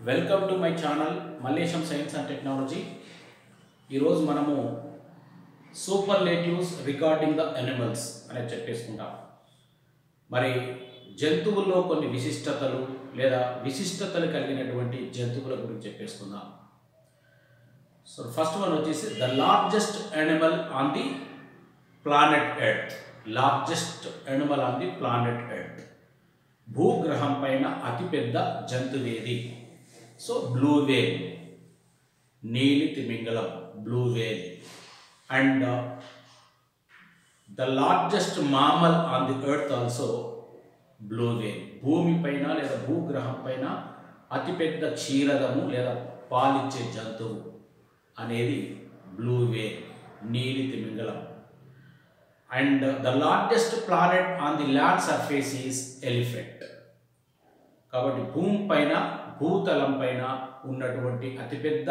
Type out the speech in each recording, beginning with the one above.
Welcome to my channel Mallesham science and technology ఈరోజు మనము superlatives regarding the animals అనేది చెప్పేసుకుంటాం మరి జంతువుల్లో కొన్ని విశిష్టతలు లేదా విశిష్టతలు కలిగినటువంటి జంతువుల గురించి చెప్పేసుకుందాం సో ఫస్ట్ వన్ వచ్చేసి the largest animal on the planet earth largest animal on the planet earth భూగ్రహం పైన అతిపెద్ద జంతువేది సో బ్లూ వేల్ నీలి తిమింగలం blue whale and the largest mammal on the earth also blue whale భూమి పైన లేదా భూగ్రహం పైన అతిపెద్ద క్షీరదము లేదా పాలిచ్చే జంతువు అనేది బ్లూ వేల్ నీలి తిమింగలం and the largest planet on the land surface is elephant కాబట్టి భూమి పైన భూతలం పైన ఉన్నటువంటి అతిపెద్ద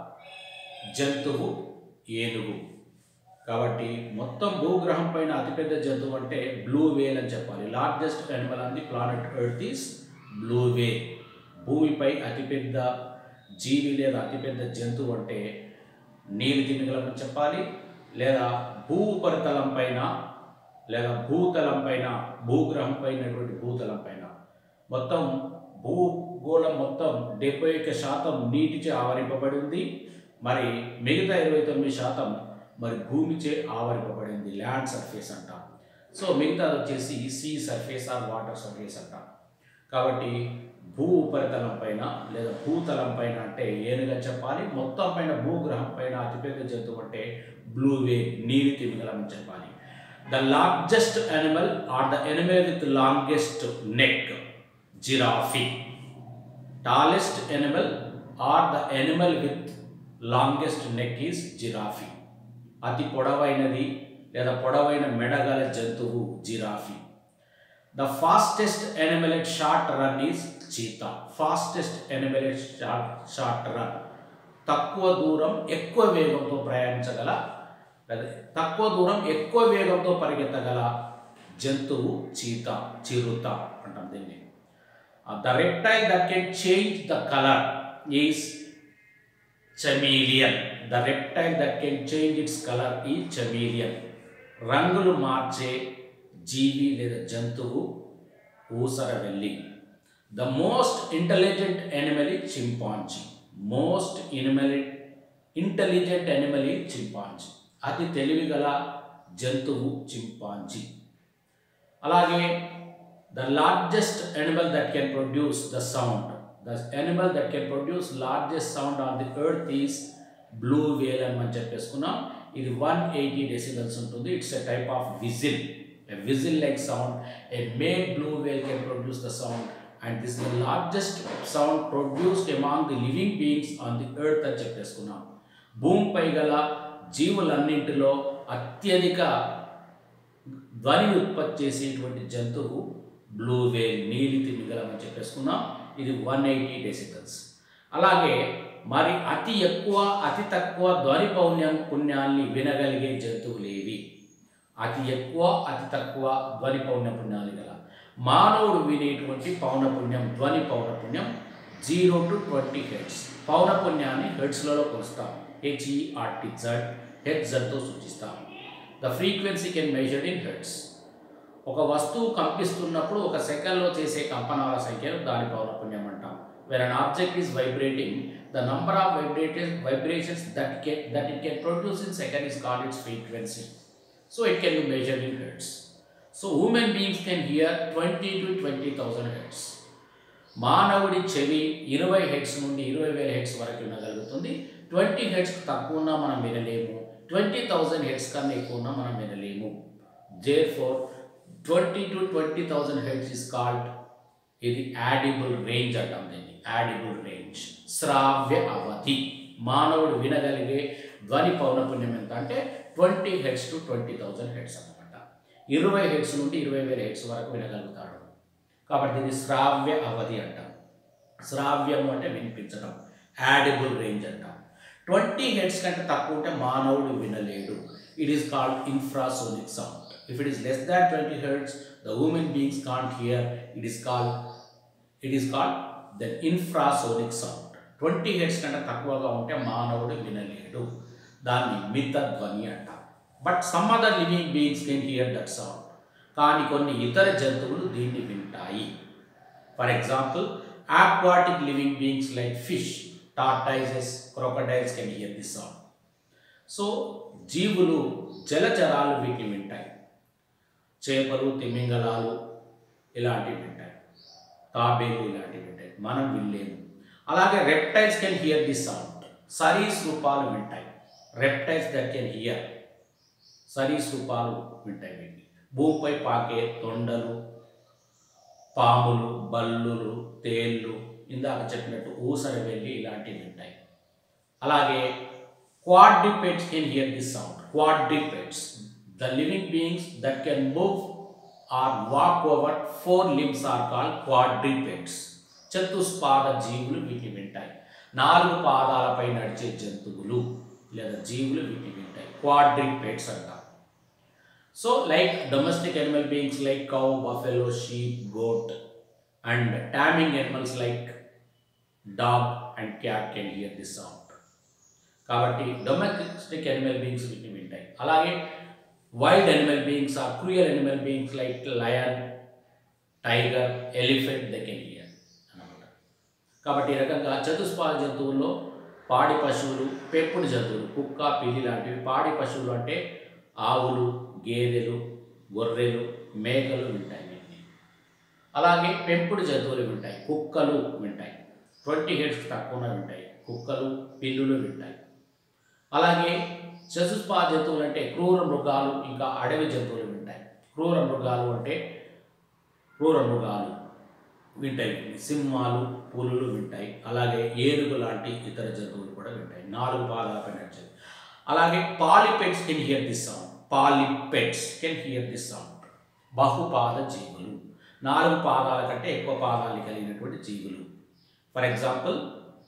జంతువు ఏనుగు కాబట్టి మొత్తం భూగ్రహం పైన అతిపెద్ద జంతువు అంటే బ్లూ వేల్ అని చెప్పాలి largest animal on the planet earth is blue whale భూమిపై అతిపెద్ద జీవి లేదా అతిపెద్ద జంతువు అంటే నీలి తిమింగలం అని చెప్పాలి లేదా భూ ఉపరితలం పైన లేదా భూతలం పైన భూగ్రహం పైనటువంటి భూతలం పైన మొత్తం భూగోళం మొత్తం డెబ్బై ఒక్క శాతం నీటిచే ఆవరింపబడి ఉంది మరి మిగతా ఇరవై తొమ్మిది శాతం మరి భూమిచే ఆవరింపబడింది ల్యాండ్ సర్ఫేస్ అంటాం సో మిగతాది వచ్చేసి sea surface or water surface అంటాం కాబట్టి భూ ఉపరితలం పైన లేదా భూతలం పైన అంటే ఏనుగా చెప్పాలి మొత్తం పైన భూగ్రహం పైన అతిపెద్ద జంతువు అంటే బ్లూ వే నీలి తిమింగలం అని చెప్పాలి the largest animal or the animal with longest neck giraffe tallest animal or the animal with longest neck is giraffe అతి పొడవైనది లేదా పొడవైన మెడగల జంతువు giraffe the fastest animal at short run is cheetah fastest animal at short short run తక్కువ దూరం ఎక్కువ వేగంతో ప్రయాణించగల లేదా తక్కువ దూరం ఎక్కువ వేగంతో పరిగెత్తగల జంతువు చీత చిరుత అంటాం దీన్ని the reptile that can change the colour is chameleon the reptile that can change its colour is chameleon రంగులు మార్చే జీవి లేదా జంతువు ఊసర వెళ్ళి the most intelligent animal is chimpanzee most animal intelligent animal is chimpanzee అతి తెలివిగల జంతువు చింపాంజీ అలాగే the largest animal that can produce the sound the animal that can produce largest sound on the earth is blue whale అని మనం చెప్పేసుకున్నాం ఇది one eighty decibels ఉంటుంది it's a type of whistle a whistle like sound a made blue whale can produce the sound and this the largest sound produced among the living beings on the earth అని చెప్పేసుకున్నాం భూమిపై గల జీవులన్నింటిలో అత్యధిక ధ్వని ఉత్పత్తి చేసేటువంటి జంతువు బ్లూ వేల్ నీలి తిమింగలం అని చెప్పేసుకున్నాం ఇది వన్ ఎయిటీ డెసిబల్స్ అలాగే మరి అతి ఎక్కువ అతి తక్కువ ధ్వని పౌణ్యం పుణ్యాల్ని వినగలిగే జంతువులు ఏవి అతి ఎక్కువ అతి తక్కువ ధ్వని పౌణ్య పుణ్యాలు గల మానవుడు వినేటువంటి పౌనపుణ్యం ధ్వని పౌనపుణ్యం జీరో టు ట్వంటీ హెడ్స్ పౌనపుణ్యాన్ని హెడ్స్లలో కొలుస్తాం హెచ్ఈఆర్టీ జడ్ హెడ్ జడ్తో సూచిస్తాం the frequency can measured in hertz ఒక వస్తువు కంపిస్తున్నప్పుడు ఒక సెకండ్లో చేసే కంపనాల సంఖ్యను దాని పౌనపుణ్యం అంటాం where an object is vibrating the number of vibrated vibrations that can that it can produce in second is called its frequency so it can be measured in hertz so human beings can hear twenty to twenty thousand hertz మానవుడి చెవి ఇరవై heads నుండి ఇరవై వేల heads వరకు వినగలుగుతుంది twenty heads తక్కువ ఉన్నా మనం వినలేము ట్వంటీ థౌజండ్ హెడ్స్ కన్నా ఎక్కువ ఉన్నా మనం వినలేము there for twenty to twenty thousand hertz is called ఇది యాడిబుల్ రేంజ్ అంటాం దీన్ని యాడిబుల్ రేంజ్ శ్రావ్య అవధి మానవుడు వినగలిగే ధ్వని పౌనపుణ్యం ఎంత అంటే twenty hertz to twenty thousand hertz అనమాట ఇరవై హెడ్స్ నుండి ఇరవై వేల హెడ్స్ వరకు వినగలుగుతాడు కాబట్టి ఇది శ్రావ్య అవధి అంటాం శ్రావ్యం అంటే వినిపించడం యాడిబుల్ రేంజ్ అంటాం ట్వంటీ హెడ్స్ కంటే తక్కువ ఉంటే మానవుడు వినలేడు it is called infrasonic sound If it is less than 20 hertz, the human beings can't hear. It is called it is called then infrasonic sound twenty hertz కంటే తక్కువగా ఉంటే మానవుడు వినలేడు దాన్ని మితధ్వని అంటాం but some other living beings can hear that sound కానీ కొన్ని ఇతర జంతువులు దీన్ని వింటాయి for example aquatic living beings like fish tortoises crocodiles can hear this sound so జీవులు జలచరాలు వీటిని వింటాయి చేపలు తిమింగలాలు ఇలాంటివి వింటాయి తాబేలు ఇలాంటివి వింటాయి మనం వినలేము అలాగే reptiles can hear this sound సరీస్ రూపాలు వింటాయి రెప్టైల్స్ దట్ కెన్ హియర్ సరీస్ రూపాలు వింటాయి వీటిని భూమిపై పాకే తొండలు పాములు బల్లులు తేళ్ళు ఇందాక చెప్పినట్టు ఊసర వెళ్ళి ఇలాంటివి వింటాయి అలాగే quadrupeds can hear this sound quadrupeds the living beings that can move or walk over four limbs are call quadrupeds చతుస్పాద జీవులు వీటిని వింటాయి నాలుగు పాదాలపై నడిచే జంతువులు లేదా జీవులు వీటిని వింటాయి క్వాడ్రిపేట్స్ అంటారు so like domestic animal beings like cow buffalo sheep goat and taming animals like dog and cat can hear this sound కాబట్టి డొమెస్టిక్ ఎనిమల్ బీయింగ్స్ వీటిని వింటాయి అలాగే wild animal beings or cruel animal beings like lion tiger elephant they can hear అనమాట కాబట్టి ఈ రకంగా చతుస్పాద జంతువుల్లో పాడి పశువులు పెంపుడు జంతువులు కుక్క పిల్లి లాంటివి పాడి పశువులు అంటే ఆవులు గేదెలు గొర్రెలు మేకలు వింటాయి వీటిని అలాగే పెంపుడు జంతువులు వింటాయి కుక్కలు వింటాయి ట్వంటీ హెడ్స్ తక్కువ వింటాయి కుక్కలు పిల్లులు వింటాయి అలాగే చతుస్పా జంతువులు అంటే క్రూర మృగాలు ఇంకా అడవి జంతువులు వింటాయి క్రూర మృగాలు అంటే క్రూర మృగాలు వింటాయి సింహాలు పులులు వింటాయి అలాగే ఏనుగు లాంటి ఇతర జంతువులు కూడా వింటాయి నాలుగు పాదాలపై నడిచేది అలాగే polypeds can hear this sound polypeds can hear this sound బహుపాద జీవులు నాలుగు పాదాల కంటే ఎక్కువ పాదాలు కలిగినటువంటి జీవులు ఫర్ ఎగ్జాంపుల్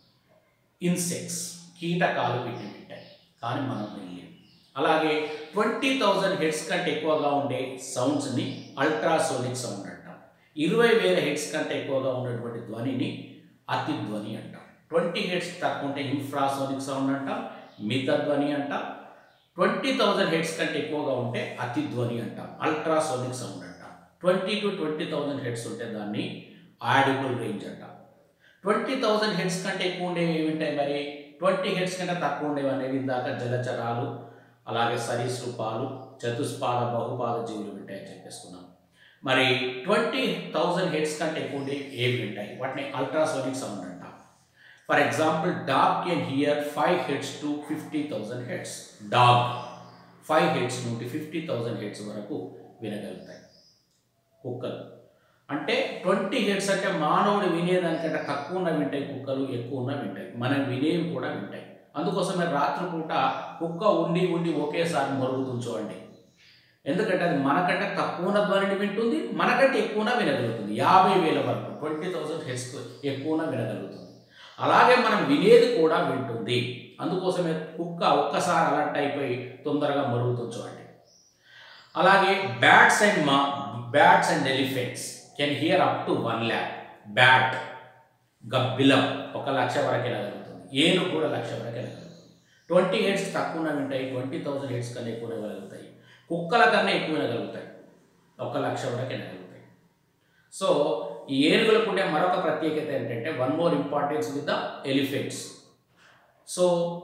ఇన్సెక్ట్స్ కీటకాలు వీటిని వింటాయి కానీ మనం వినలేము అలాగే ట్వంటీ థౌజండ్ హెడ్స్ కంటే ఎక్కువగా ఉండే సౌండ్స్ని అల్ట్రాసోనిక్ సౌండ్ అంటాం ఇరవై వేల హెడ్స్ కంటే ఎక్కువగా ఉన్నటువంటి ధ్వనిని అతి ధ్వని అంటాం ట్వంటీ హెడ్స్ తక్కువ ఉంటే ఇన్ఫ్రాసోనిక్ సౌండ్ అంటాం మిత ధ్వని అంటాం ట్వంటీ థౌజండ్ హెడ్స్ కంటే ఎక్కువగా ఉంటే అతి ధ్వని అంటాం అల్ట్రాసోనిక్ సౌండ్ అంటాం twenty to twenty thousand hertz ఉంటే దాన్ని ఆడిబుల్ రేంజ్ అంటాం ట్వంటీ థౌజండ్ హెడ్స్ కంటే ఎక్కువ ఉండేవి ఏమిటాయి మరి ట్వంటీ హెడ్స్ కంటే తక్కువ ఉండేవి అనేవి ఇందాక జలచరాలు అలాగే సరీసృపాలు చతుస్పాద బహుపాద జీవులు వింటాయని చెప్పేసుకున్నాం మరి ట్వంటీ థౌజండ్ హెడ్స్ కంటే ఎక్కువ ఉండే ఏవి వింటాయి వాటిని అల్ట్రాసోనిక్ సౌండ్ అంటాం for example dog can hear five hertz to fifty thousand hertz dog five hertz నుండి ఫిఫ్టీ థౌజండ్ హెడ్స్ వరకు వినగలుగుతాయి కుక్కలు అంటే ట్వంటీ హెడ్స్ అంటే మానవుడు వినేదానికంటే తక్కువ ఉన్న వింటాయి కుక్కలు ఎక్కువ ఉన్న వింటాయి మనం వినేవి కూడా వింటాయి అందుకోసమే రాత్రిపూట కుక్క ఉండి ఉండి ఒకేసారి మరుగుతుంది చూడండి ఎందుకంటే అది మనకంటే తక్కువ ఉన్న ధ్వనిని వింటుంది మనకంటే ఎక్కువన వినగలుగుతుంది యాభై వేల వరకు ట్వంటీ థౌసండ్ హెడ్స్ ఎక్కువన వినగలుగుతుంది అలాగే మనం వినేది కూడా వింటుంది అందుకోసమే కుక్క ఒక్కసారి అలర్ట్ అయిపోయి తొందరగా మరుగుతుంది చూడండి అలాగే బ్యాట్స్ అండ్ మా bats and elephants can hear up to one lakh bat గబ్బిలం ఒక లక్ష వరకు వినగలుగుతుంది ఏనుగు కూడా లక్ష వరకు వినగలుగుతుంది ట్వంటీ హెడ్స్ తక్కువ వింటాయి ట్వంటీ థౌసండ్ హెడ్స్ కన్నా ఎక్కువ వినగలుగుతాయి కుక్కల కన్నా ఎక్కువ వినగలుగుతాయి ఒక లక్ష వరకు వినగలుగుతాయి సో ఈ ఏనుగులకు ఉండే మరొక ప్రత్యేకత ఏంటంటే one more importance with the elephants so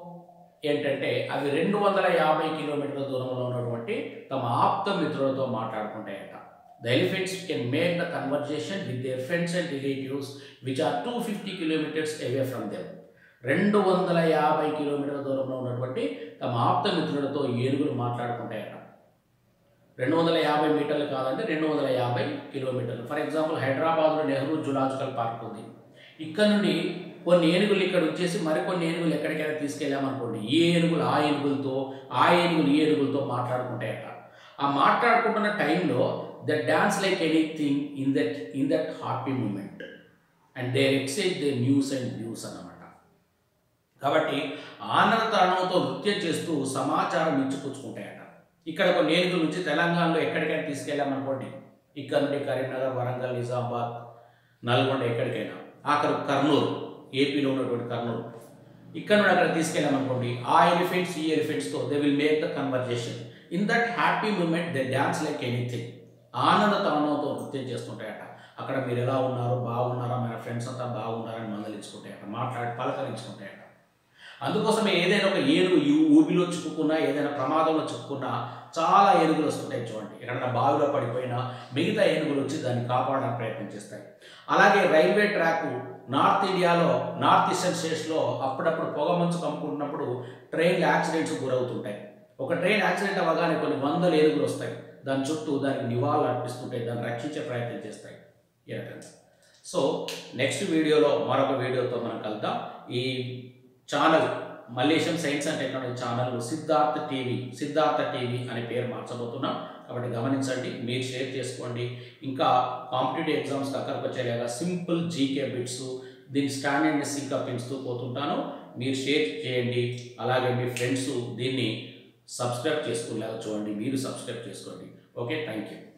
ఏంటంటే అవి రెండు వందల యాభై కిలోమీటర్ల దూరంలో ఉన్నటువంటి తమ ఆప్త మిత్రులతో మాట్లాడుకుంటాయట the elephants can make the conversation with their friends and relatives which are two fifty kilometers away from them రెండు వందల యాభై కిలోమీటర్ల దూరంలో ఉన్నటువంటి తమ ఆప్త మిత్రులతో ఏనుగులు మాట్లాడుకుంటాయట రెండు వందల యాభై మీటర్లు కాదంటే రెండు వందల యాభై కిలోమీటర్లు ఫర్ ఎగ్జాంపుల్ హైదరాబాద్లో నెహ్రూ జులాజికల్ పార్క్ ఉంది ఇక్కడ నుండి కొన్ని ఏనుగులు ఇక్కడ వచ్చేసి మరికొన్ని ఏనుగులు ఎక్కడికైనా తీసుకెళ్ళామనుకోండి ఈ ఏనుగులు ఆ ఏనుగులతో ఆ ఏనుగులు ఈ ఏనుగులతో మాట్లాడుకుంటాయట ఆ మాట్లాడుకుంటున్న టైంలో the dance like anything in that in that happy moment and their exchange they news and views అన్నమాట కాబట్టి ఆనందతరణంతో నృత్యం చేస్తూ సమాచారం ఇచ్చిపుచ్చుకుంటాయట ఇక్కడ కొన్ని ఏనుగుల నుంచి తెలంగాణలో ఎక్కడికైనా తీసుకెళ్ళామనుకోండి ఇక్కడ నుండి కరీంనగర్ వరంగల్ నిజామాబాద్ నల్గొండ ఎక్కడికైనా ఆఖరు కర్నూలు ఏపీలో ఉన్నటువంటి కర్నూలు ఇక్కడ నుండి అక్కడ తీసుకెళ్ళామనుకోండి ఆ ఎలిఫెంట్స్ ఈ ఎలిఫెంట్స్తో they will make the conversation in that happy moment they dance like anything ఆనంద తానంతో నృత్యం చేస్తుంటాయట అక్కడ మీరు ఎలా ఉన్నారు బాగున్నారా మన ఫ్రెండ్స్ అంతా బాగున్నారని మందలించుకుంటాయట మాట్లాడి పలకరించుకుంటాయట అందుకోసమే ఏదైనా ఒక ఏనుగు యూ- ఊబిలో చిక్కుకున్నా ఏదైనా ప్రమాదంలో చిక్కుకున్నా చాలా ఏనుగులు వస్తుంటాయి చూడండి ఎక్కడైనా బావిలో పడిపోయినా మిగతా ఏనుగులు వచ్చి దాన్ని కాపాడడానికి ప్రయత్నం చేస్తాయి అలాగే రైల్వే ట్రాక్ నార్త్ ఇండియాలో నార్త్ ఈస్టర్న్ స్టేట్స్లో అప్పుడప్పుడు పొగ మంచు కమ్ముకుంటున్నప్పుడు ట్రైన్ యాక్సిడెంట్స్ గురవుతుంటాయి ఒక ట్రైన్ యాక్సిడెంట్ అవ్వగానే కొన్ని వందల ఏనుగులు వస్తాయి దాని చుట్టూ దానికి నివాళులు అర్పిస్తుంటాయి దాన్ని రక్షించే ప్రయత్నం చేస్తాయి ఈ రకంగా సో నెక్స్ట్ వీడియోలో మరొక వీడియోతో మనం కలుద్దాం ఈ channel Malaysian science and technology channel Siddhartha TV Siddhartha TV అనే పేరు మార్చబోతున్నాం కాబట్టి గమనించండి మీరు షేర్ చేసుకోండి ఇంకా కాంపిటేటివ్ ఎగ్జామ్స్కి అక్కడికి వచ్చేలాగా సింపుల్ జీకే బిట్స్ దీని స్టాండర్డ్నెస్ ఇంకా పెంచుతూ పోతుంటాను మీరు షేర్ చేయండి అలాగే మీ ఫ్రెండ్స్ దీన్ని సబ్స్క్రైబ్ చేసుకునేలాగా చూడండి మీరు సబ్స్క్రైబ్ చేసుకోండి ఓకే థ్యాంక్ యూ